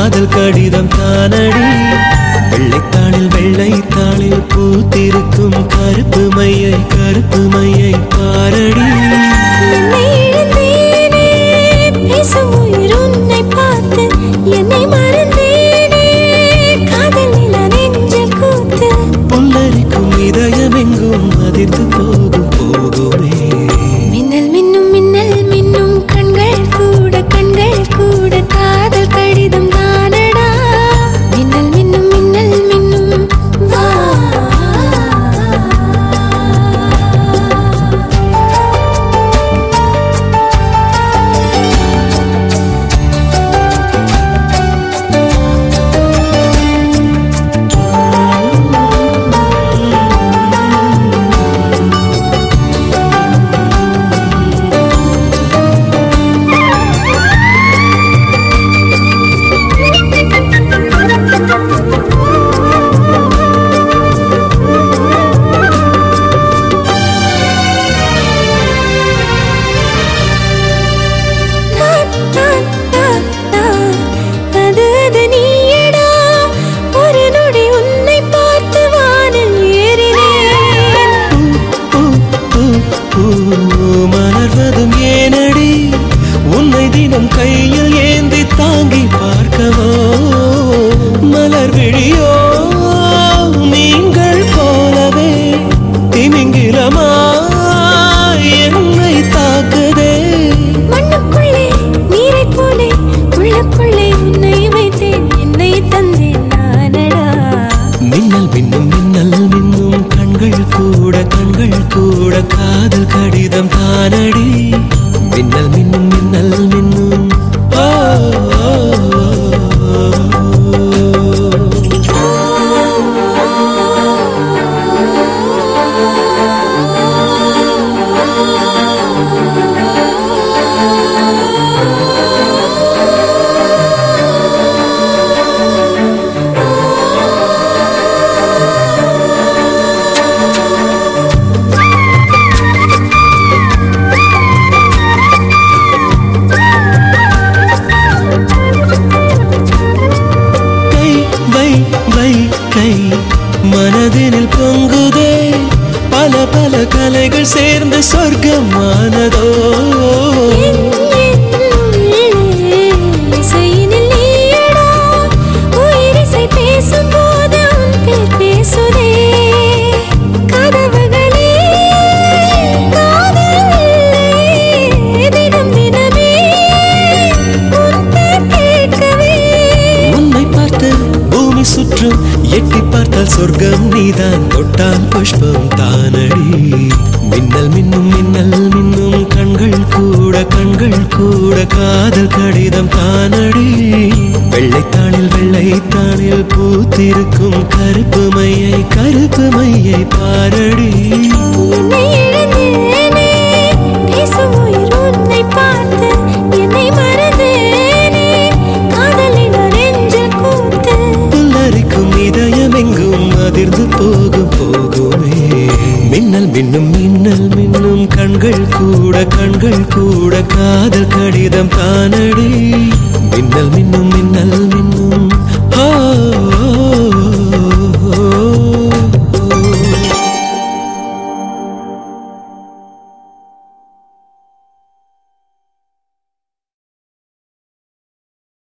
காதல் கடிதம் தானடி வெள்ளைத்தாளில் வெள்ளைத்தாளில் பூத்திருக்கும் கருப்பு மையை கருப்பு மையை பாரடி என்னை இழந்தேனே பேசும் உயிர் உன்னை பார்த்து என்னை மறந்தேனே காதல் நில நெஞ்சில் கூத்து புல்லரிக்கும் இதயம் எங்கும் அதிர்ந்து போகும் போகுமே மின்னல் மின்னும் மின்னல் மின்னும் கண்கள் கூட கண்கள் கூட காதல் கடிதம் தானடா மின்னல் மின்னும் மின்னல் மின்னும் வா நான், நான், நான், நான். அது அது நீயடா. ஒரு நொடி உன்னை பார்த்து வானில் ஏறினேன். பூ, பூ, பூ, மலர்வதும் ஏனடி உன்னை தினம் கையில் ஏந்தி தாங்கி பார்க்கவோ மலர் விழியோ நீங்கள் போலவே திமிங்கிலமா என்னை தாக்குதே மண்ணுக்குள்ளே நீரைப் போலே உள்ளுக்குள்ளே உன்னை வைத்தேன் என்னை தந்தேன் நானடா மின்னல் மின்னும் மின்னல் மின்னும் கண்கள் கூட கண்கள் கூட காதல் கடிதம் தானடி மின்னல் மின்னும் மின்னல் மின்னும் ஓ, ஓ, ஓ. கை வை வை கை மனதினில் பொங்குதே பல பல கலைகள் சேர்ந்து சொர்க்கமானதோ என் என் உள்ளே இசையினில் நீயடா. உயிரிசை பேசும்போது உன் பேர் பேசுதே. கதவுகளே காதில் இல்லை. தினம் தினமே உன் பேர் கேட்கவே உன்னை பார்த்து பூமி சுற்றும் எட்டி பார்த்தால் சொர்க்கம் நீதான் தொட்டால் புஷ்பம் தானடி மின்னல் மின்னும் மின்னல் மின்னும் கண்கள் கூட கண்கள் கூட காதல் கடிதம் தானடி வெள்ளைத்தாளில் வெள்ளைத்தாளில் பூத்திருக்கும் கருப்பு மையை கருப்பு மையை பாரடி என்னை இழந்தேனே பேசும் உயிர் உன்னை பார்த்து என்னை மறந்தேனே காதலிட நெஞ்சில் கூத்து புல்லரிக்கும் இதயம் எங்கும் அதிர்ந்து போகும் போகுமே மின்னல் மின்னும் மின்னல் மின்னும் கண்கள் கூட கண்கள் கூட காதல் கடிதம் தானடி மின்னல் மின்னும் மின்னல் மின்னும் ஆ